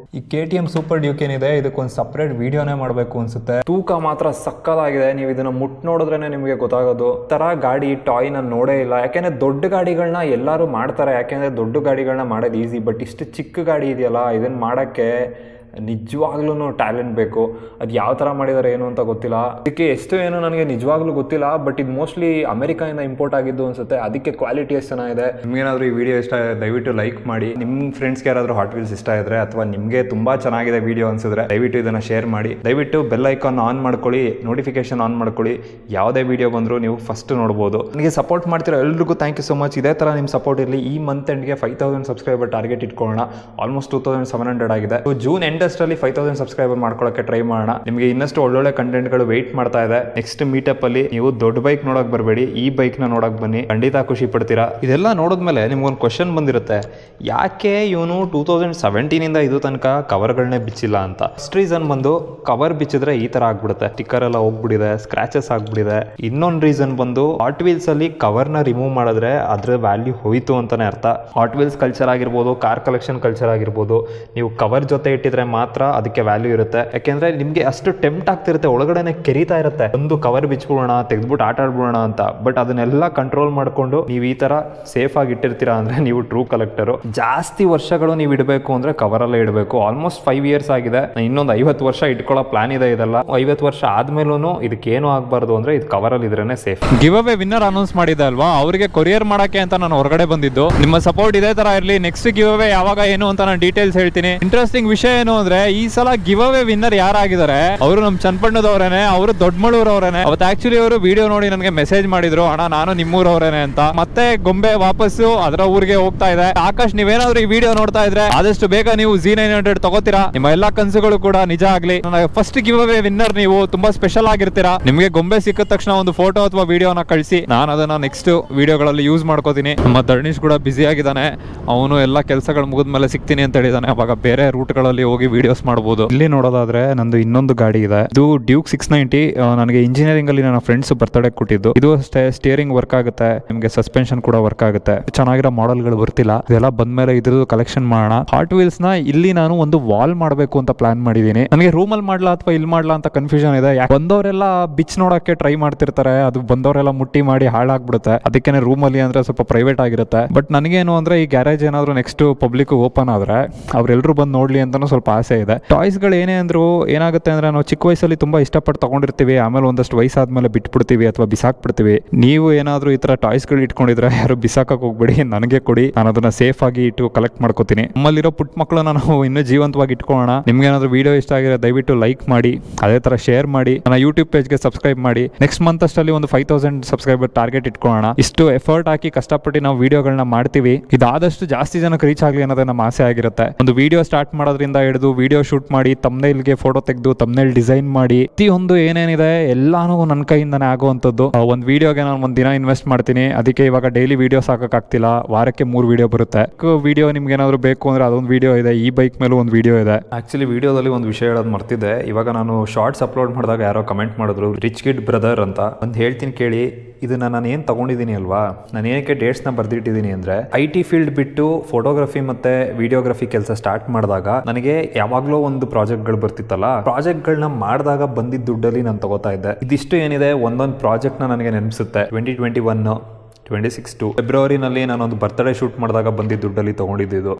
ಈ K T M Super Duke ಏನಿದೆ ಇದಕ್ಕೊಂದು ಸಪ್ರೇಟ್ ವಿಡಿಯೋನೇ ಮಾಡಬೇಕು ಅನ್ಸುತ್ತೆ ತೂಕ ಮಾತ್ರ ಸಕ್ಕದಾಗಿದೆ ನೀವು ಇದನ್ನ ಮುಟ್ ನೋಡಿದ್ರೇನೆ ನಿಮಗೆ ಗೊತ್ತಾಗೋದು ಈ ತರ ಗಾಡಿ ಟಾಯ್ ನಾನು ನೋಡೇ ಇಲ್ಲ ಯಾಕೆಂದ್ರೆ ದೊಡ್ಡ ಗಾಡಿಗಳನ್ನ ಎಲ್ಲರೂ ಮಾಡ್ತಾರೆ ಯಾಕೆಂದ್ರೆ ದೊಡ್ಡ ಗಾಡಿಗಳನ್ನ ಮಾಡೋದು ಈಸಿ ಬಟ್ ಇಷ್ಟು ಚಿಕ್ಕ ಗಾಡಿ ಇದೆಯಲ್ಲ ಇದನ್ನ ಮಾಡಕ್ಕೆ ನಿಜವಾಗ್ಲೂ ಟ್ಯಾಲೆಂಟ್ ಬೇಕು ಅದು ಯಾವ ಥರ ಮಾಡಿದ್ದಾರೆ ಏನು ಅಂತ ಗೊತ್ತಿಲ್ಲ ಇದಕ್ಕೆ ಎಷ್ಟು ಏನು ನನಗೆ ನಿಜವಾಗ್ಲೂ ಗೊತ್ತಿಲ್ಲ ಬಟ್ ಇದು ಮೋಸ್ಟ್ಲಿ ಅಮೆರಿಕಾಯಿಂದ ಇಂಪೋರ್ಟ್ ಆಗಿದ್ದು ಅನ್ಸುತ್ತೆ ಅದಕ್ಕೆ ಕ್ವಾಲಿಟಿ ಎಷ್ಟು ಚೆನ್ನಾಗಿದೆ ನಿಮ್ಗೇನಾದ್ರೂ ಈ ವಿಡಿಯೋ ಇಷ್ಟ ಆಗಿದೆ ದಯವಿಟ್ಟು ಲೈಕ್ ಮಾಡಿ ನಿಮ್ಮ ಫ್ರೆಂಡ್ಸ್ಗೆ ಯಾರಾದರೂ ಹಾಟ್ ವೀಲ್ಸ್ ಇಷ್ಟ ಇದ್ರೆ ಅಥವಾ ನಿಮಗೆ ತುಂಬಾ ಚೆನ್ನಾಗಿದೆ ವಿಡಿಯೋ ಅನ್ಸಿದ್ರೆ ದಯವಿಟ್ಟು ಇದನ್ನ ಶೇರ್ ಮಾಡಿ ದಯವಿಟ್ಟು ಬೆಲ್ ಐಕಾನ್ ಆನ್ ಮಾಡ್ಕೊಳ್ಳಿ ನೋಟಿಫಿಕೇಶನ್ ಆನ್ ಮಾಡ್ಕೊಳ್ಳಿ ಯಾವುದೇ ವಿಡಿಯೋ ಬಂದರೂ ನೀವು ಫಸ್ಟ್ ನೋಡ್ಬೋದು ನನಗೆ ಸಪೋರ್ಟ್ ಮಾಡ್ತಿರೋ ಎಲ್ರಿಗೂ ಥ್ಯಾಂಕ್ ಯು ಸೊ ಮಚ್ ಇದೇ ಥರ ನಿಮ್ಮ ಸಪೋರ್ಟ್ ಇರಲಿ ಈ ಮಂತ್ ಎಂಡ್ಗೆ ಫೈವ್ ತೌಸಂಡ್ ಸಬ್ಸ್ಕ್ರೈಬರ್ ಟಾರ್ಗೆಟ್ ಇಟ್ಕೊಳ್ಳೋಣ almost two thousand seven hundred ಆಗಿದೆ ಜೂನ್ ಎಂಡಸ್ಟಲ್ಲಿ ಫೈವ್ ತೌಸಂಡ್ ಸಬ್ಸ್ಕ್ರೈಬರ್ ಮಾಡ್ಕೊಳ್ಳೋಕೆ ಟ್ರೈ ಮಾಡೋಣ ನಿಮಗೆ ಇನ್ನಷ್ಟು ಒಳ್ಳೊಳ್ಳೆ ಕಂಟೆಂಟ್ಗಳು ವೆಯ್ಟ್ ಮಾಡ್ತಾ ಇದೆ ನೆಕ್ಸ್ಟ್ ಮೀಟಪ್ ಅಲ್ಲಿ ನೀವು ದೊಡ್ಡ ಬೈಕ್ ನೋಡಕ್ ಬರಬೇಡಿ ಈ ಬೈಕ್ನ ನೋಡಕ್ ಬನ್ನಿ ಖಂಡಿತ ಖುಷಿ ಪಡ್ತೀರಾ ಇದೆಲ್ಲ ನೋಡಿದ್ಮೇಲೆ ನಿಮ್ಗೊಂದು ಕ್ವಶನ್ ಬಂದಿರುತ್ತೆ ಯಾಕೆ ಇವನು ಟೂ ತೌಸಂಡ್ ಸೆವೆಂಟೀನಿಂದ ಇದು ತನಕ ಕವರ್ಗಳನ್ನೇ ಬಿಚ್ಚಿಲ್ಲ ಅಂತ ಫಸ್ಟ್ ರೀಸನ್ ಬಂದು ಕವರ್ ಬಿಚ್ಚಿದ್ರೆ ಈ ತರ ಆಗ್ಬಿಡುತ್ತೆ ಸ್ಟಿಕ್ಕರ್ ಎಲ್ಲ ಹೋಗ್ಬಿಟ್ಟಿದೆ ಸ್ಕ್ರಾಚಸ್ ಆಗ್ಬಿಟ್ಟಿದೆ ಇನ್ನೊಂದು ರೀಸನ್ ಬಂದು ಹಾಟ್ ವೀಲ್ಸ್ ಅಲ್ಲಿ ಕವರ್ನ ರಿಮೂವ್ ಮಾಡಿದ್ರೆ ಅದ್ರ ವ್ಯಾಲ್ಯೂ ಹೋಯ್ತು ಅಂತಾನೆ ಅರ್ಥ ಹಾಟ್ ವೀಲ್ಸ್ ಕಲ್ಚರ್ ಆಗಿರ್ಬೋದು ಕಾರ್ ಕಲೆಕ್ಷನ್ ಕಲ್ಚರ್ ಆಗಿರ್ಬೋದು ನೀವು ಕವರ್ ಜೊತೆ ಇಟ್ಟಿದ್ರೆ ಮಾತ್ರ ಅದಕ್ಕೆ ವ್ಯಾಲ್ಯೂ ಇರುತ್ತೆ ಯಾಕೆಂದ್ರೆ ನಿಮ್ಗೆ ಅಷ್ಟು ಟೆಂಪ್ಟ್ ಆಗ್ತಿರುತ್ತೆ ಒಳಗಡೆನೆ ಕೆರಿತಾ ಇರುತ್ತೆ ಒಂದು ಕವರ್ ಬಿಚ್ಬಿಡೋಣ ತೆಗೆದ್ಬಿಟ್ಟು ಆಟ ಆಡ್ಬಿಡೋಣ ಅಂತ ಬಟ್ ಅದನ್ನೆಲ್ಲ ಕಂಟ್ರೋಲ್ ಮಾಡ್ಕೊಂಡು ನೀವು ಈ ತರ ಸೇಫ್ ಆಗಿ ಇಟ್ಟಿರ್ತೀರಾ ಅಂದ್ರೆ ನೀವು ಟ್ರೂ ಕಲೆಕ್ಟರು ಜಾಸ್ತಿ ವರ್ಷಗಳು ನೀವು ಇಡಬೇಕು ಅಂದ್ರೆ ಕವರ್ ಅಲ್ಲೇ ಇಡಬೇಕು ಆಲ್ಮೋಸ್ಟ್ ಫೈವ್ ಇಯರ್ಸ್ ಆಗಿದೆ ಇನ್ನೊಂದು ಐವತ್ತು ವರ್ಷ ಇಟ್ಕೊಳ್ಳೋ ಪ್ಲಾನ್ ಇದೆ ಇದೆಲ್ಲ ಐವತ್ತು ವರ್ಷ ಆದ್ಮೇಲೂ ಇದಕ್ಕೇನು ಆಗಬಾರ್ದು ಅಂದ್ರೆ ಇದು ಕವರ್ ಅಲ್ಲಿ ಇದ್ರೇನೆ safe giveaway winner announce ಮಾಡಿದೆ ಅಲ್ವಾ ಅವರಿಗೆ ಕೊರಿಯರ್ ಮಾಡಕ್ಕೆ ಅಂತ ನಾನು ಹೊರಗಡೆ ಬಂದಿದ್ದು ನಿಮ್ಮ ಸಪೋರ್ಟ್ ಇದೇ ತರ ಇರಲಿ ನೆಕ್ಸ್ಟ್ ಗಿವ್ ಅವೇ ಯಾವಾಗ ಏನು ಅಂತ ನಾನು ಡೀಟೇಲ್ಸ್ ಹೇಳ್ತೀನಿ ಇಂಟ್ರೆಸ್ಟಿಂಗ್ ವಿಷಯ ಏನು ಅಂದ್ರೆ ಈ ಸಲ ಗಿವ್ ಅವೇ ವಿನ್ನರ್ ಯಾರಾಗಿದ್ದಾರೆ ಅವರು ನಮ್ಮ ಚನ್ನಪಣ್ಣದವರೇನೆ ಅವರು ದೊಡ್ಡಮಳೂರವರೇನೆ ಅವತ್ತು ಆಕ್ಚುಲಿ ಅವರು ವಿಡಿಯೋ ನೋಡಿ ನನಗೆ ಮೆಸೇಜ್ ಮಾಡಿದ್ರು ಅಣ್ಣ ನಾನು ನಿಮ್ಮೂರವರೇನೆ ಅಂತ ಮತ್ತೆ ಗೊಂಬೆ ವಾಪಸ್ಸು ಅದರ ಊರಿಗೆ ಹೋಗ್ತಾ ಇದೆ ಆಕಾಶ್ ನೀವೇನಾದ್ರೂ ಈ ವಿಡಿಯೋ ನೋಡ್ತಾ ಇದ್ರೆ ಆದಷ್ಟು ಬೇಗ ನೀವು ಜಿ ನೈನ್ ಹಂಡ್ರೆಡ್ ತಗೋತೀರಾ ನಿಮ್ಮ ಎಲ್ಲಾ ಕನಸುಗಳು ಕೂಡ ನಿಜ ಆಗ್ಲಿ ನನಗೆ ಫಸ್ಟ್ ಗಿವ್ ಅವೇ ವಿನ್ನರ್ ನೀವು ತುಂಬಾ ಸ್ಪೆಷಲ್ ಆಗಿರ್ತೀರಾ ನಿಮಗೆ ಗೊಂಬೆ ಸಿಕ್ಕಿದ ತಕ್ಷಣ ಒಂದು ಫೋಟೋ ಅಥವಾ ವಿಡಿಯೋನ ಕಳಿಸಿ ನಾನು ಅದನ್ನ ನೆಕ್ಸ್ಟ್ ವಿಡಿಯೋಗಳಲ್ಲಿ ಯೂಸ್ ಮಾಡ್ಕೋತೀನಿ ನಮ್ಮ ಧರ್ಣೀಶ್ ಕೂಡ ಬಿಸಿ ಆಗಿದ್ದಾನೆ ಅವನು ಎಲ್ಲ ಕೆಲಸಗಳು ಮುಗಿದ್ಮೇಲೆ ಸಿಗ್ತೀನಿ ಅಂತ ಹೇಳಿದಾನೆ ಅವಾಗ ಬೇರೆ ರೂಟ್ಗಳಲ್ಲಿ ಹೋಗಿ ವಿಡಿಯೋಸ್ ಮಾಡ್ಬೋದು ಇಲ್ಲಿ ನೋಡೋದಾದ್ರೆ ನಂದು ಇನ್ನೊಂದು ಗಾಡಿ ಇದೆ ಇದು ಡ್ಯೂಕ್ ಸಿಕ್ಸ್ ನೈಂಟಿ ನನಗೆ ಇಂಜಿನಿಯರಿಂಗ್ ಅಲ್ಲಿ ನನ್ನ ಫ್ರೆಂಡ್ಸ್ ಬರ್ತಡೇ ಕೊಟ್ಟಿದ್ದು ಇದು ಅಷ್ಟೇ ಸ್ಟಿಯರಿಂಗ್ ವರ್ಕ್ ಆಗುತ್ತೆ ನಿಮಗೆ ಸಸ್ಪೆನ್ಷನ್ ಕೂಡ ವರ್ಕ್ ಆಗುತ್ತೆ ಚೆನ್ನಾಗಿರೋ ಮಾಡೆಲ್ಗಳು ಬರ್ತಿಲ್ಲ ಇದೆಲ್ಲ ಬಂದ್ಮೇಲೆ ಇದ್ರದ್ದು ಕಲೆಕ್ಷನ್ ಮಾಡೋಣ ಹಾಟ್ ವೀಲ್ಸ್ ನ ಇಲ್ಲಿ ನಾನು ಒಂದು ವಾಲ್ ಮಾಡಬೇಕು ಅಂತ ಪ್ಲಾನ್ ಮಾಡಿದ್ದೀನಿ ನನಗೆ ರೂಮಲ್ಲಿ ಮಾಡ್ಲಾ ಅಥವಾ ಇಲ್ಲಿ ಮಾಡ್ಲಾ ಅಂತ ಕನ್ಫ್ಯೂಷನ್ ಇದೆ ಯಾಕೆ ಬಂದವರೆಲ್ಲ ಬಿಚ್ ನೋಡಕ್ಕೆ ಟ್ರೈ ಮಾಡ್ತಿರ್ತಾರೆ ಅದು ಬಂದವರೆಲ್ಲ ಮುಟ್ಟಿ ಮಾಡಿ ಹಾಳಾಗ್ಬಿಡುತ್ತೆ ಅದಕ್ಕೇನೆ ರೂಮಲ್ಲಿ ಅಂದ್ರೆ ಸ್ವಲ್ಪ ಪ್ರೈವೇಟ್ ಆಗಿರುತ್ತೆ ಬಟ್ ನನಗೇನು ಅಂದ್ರೆ ಈ ಗ್ಯಾರೇಜ್ ಏನಾದ್ರು ನೆಕ್ಸ್ಟ್ ಪಬ್ಲಿಕ್ ಓಪನ್ ಆದ್ರೆ ಅವ್ರೆಲ್ಲರೂ ಬಂದು ನೋಡ್ಲಿ ಅಂತಾನು ಸ್ವಲ್ಪ ಆಸೆ ಇದೆ ಟಾಯ್ಸ್ಗಳು ಏನೇ ಅಂದ್ರು ಏನಾಗುತ್ತೆ ಅಂದ್ರೆ ನಾವು ಚಿಕ್ಕ ವಯಸ್ಸಲ್ಲಿ ತುಂಬಾ ಇಷ್ಟಪಟ್ಟು ತಗೊಂಡಿರ್ತೀವಿ ಆಮೇಲೆ ಒಂದಷ್ಟು ವಯಸ್ಸಾದ್ಮೇಲೆ ಬಿಟ್ಬಿಡ್ತೀವಿ ಅಥವಾ ಬಿಸಾಕ್ಬಿಡ್ತೀವಿ ನೀವು ಏನಾದ್ರು ಈ ತರ ಟಾಯ್ಸ್ಗಳು ಇಟ್ಕೊಂಡಿದ್ರೆ ಯಾರು ಬಿಸಾಕಕ್ ಹೋಗ್ಬೇಡಿ ನನಗೆ ಕೊಡಿ ನಾನು ಅದನ್ನ ಸೇಫ್ ಆಗಿ ಇಟ್ಟು ಕಲೆಕ್ಟ್ ಮಾಡ್ಕೋತೀನಿ ನಮ್ಮಲ್ಲಿರೋ ಪುಟ್ಟ ಮಕ್ಕಳನ್ನ ನಾವು ಇನ್ನೂ ಜೀವಂತವಾಗಿ ಇಟ್ಕೊಳ್ಳೋಣ ನಿಮ್ಗೆ ಏನಾದ್ರು ವಿಡಿಯೋ ಇಷ್ಟ ಆಗಿದ್ರೆ ದಯವಿಟ್ಟು ಲೈಕ್ ಮಾಡಿ ಅದೇ ತರ ಶೇರ್ ಮಾಡಿ ನನ್ನ ಯೂಟ್ಯೂಬ್ ಪೇಜ್ಗೆ ಸಬ್ಸ್ಕ್ರೈಬ್ ಮಾಡಿ ನೆಕ್ಸ್ಟ್ ಮಂತ್ ಅಷ್ಟಲ್ಲಿ ಒಂದು ಫೈವ್ ತೌಸಂಡ್ ಸಬ್ಸ್ಕ್ರೈಬರ್ ಟಾರ್ಗೆಟ್ ಇಟ್ಕೊಳ್ಳೋಣ ಇಷ್ಟು ಎಫರ್ಟ್ ಹಾಕಿ ಕಷ್ಟಪಟ್ಟು ನಾವು ವಿಡಿಯೋಗಳನ್ನ ಮಾಡ್ತೀವಿ ಇದಾದಷ್ಟು ಜಾಸ್ತಿ ಜನಕ್ಕೆ ರೀಚ್ ಆಗಲಿ ಅನ್ನೋದೇ ನಮ್ಮ ಆಸೆ ಆಗಿರುತ್ತೆ ಒಂದು ವಿಡಿಯೋ ಸ್ಟಾರ್ಟ್ ಮಾಡೋದ್ರಿಂದ ಹಿಡಿದು ವಿಡಿಯೋ ಶೂಟ್ ಮಾಡಿ ತಮ್ನೇಲ್ಗೆ ಫೋಟೋ ತೆಗೆದು ತಮ್ನೇಲ್ ಡಿಸೈನ್ ಮಾಡಿ ಪ್ರತಿಯೊಂದು ಏನೇನಿದೆ ಎಲ್ಲಾನು ನನ್ನ ಕೈಯಿಂದನೇ ಆಗುವಂಥದ್ದು ಆ, ಒಂದು ವಿಡಿಯೋಗೆ ನಾನು ಒಂದು ದಿನ ಇನ್ವೆಸ್ಟ್ ಮಾಡ್ತೀನಿ ಅದಕ್ಕೆ ಇವಾಗ ಡೈಲಿ ವಿಡಿಯೋಸ್ ಹಾಕಕ್ಕಾಗ್ತಿಲ್ಲ ವಾರಕ್ಕೆ ಮೂರು ವಿಡಿಯೋ ಬರುತ್ತೆ ವಿಡಿಯೋ ನಿಮ್ಗೆ ಏನಾದ್ರು ಬೇಕು ಅಂದ್ರೆ ಅದೊಂದು ವಿಡಿಯೋ ಇದೆ ಈ ಬೈಕ್ ಮೇಲೂ ಒಂದು ವಿಡಿಯೋ ಇದೆ ಆಕ್ಚುಲಿ ವಿಡಿಯೋದಲ್ಲಿ ಒಂದು ವಿಷಯ ಹೇಳೋದು ಮರ್ತಿದ್ದೆ ಇವಾಗ ನಾನು ಶಾರ್ಟ್ಸ್ ಅಪ್ಲೋಡ್ ಮಾಡಿದಾಗ ಯಾರೋ ಕಮೆಂಟ್ ಮಾಡಿದ್ರು ರಿಚ್ ಕಿಡ್ ಬ್ರದರ್ ಅಂತ ಒಂದು ಹೇಳ್ತೀನಿ ಕೇಳಿ ಇದನ್ನ ನಾನು ಏನು ತಗೊಂಡಿದ್ದೀನಿ ಅಲ್ವಾ ನಾನು ಏನಕ್ಕೆ ಡೇಟ್ಸ್ನ ಬರ್ದಿಟ್ಟಿದ್ದೀನಿ ಅಂದ್ರೆ ಐ ಟಿ ಫೀಲ್ಡ್ ಬಿಟ್ಟು ಫೋಟೋಗ್ರಫಿ ಮತ್ತೆ ವಿಡಿಯೋಗ್ರಫಿ ಕೆಲಸ ಸ್ಟಾರ್ಟ್ ಮಾಡಿದಾಗ ನನಗೆ ಯಾವಾಗಲೂ ಒಂದು ಪ್ರಾಜೆಕ್ಟ್ಗಳು ಬರ್ತಿತ್ತಲ್ಲ ಪ್ರಾಜೆಕ್ಟ್ಗಳನ್ನ ಮಾಡಿದಾಗ ಬಂದಿದ್ದ ದುಡ್ಡಲ್ಲಿ ನಾನು ತಗೋತಾ ಇದ್ದೆ ಇದಿಷ್ಟು ಏನಿದೆ ಒಂದೊಂದು ಪ್ರಾಜೆಕ್ಟ್ನ ನನಗೆ ನೆನಪಿಸುತ್ತೆ twenty twenty one twenty six two ಫೆಬ್ರವರಿನಲ್ಲಿ ನಾನೊಂದು ಬರ್ತ್ಡೇ ಶೂಟ್ ಮಾಡಿದಾಗ ಬಂದಿದ್ದ ದುಡ್ಡಲ್ಲಿ ತೊಗೊಂಡಿದ್ದು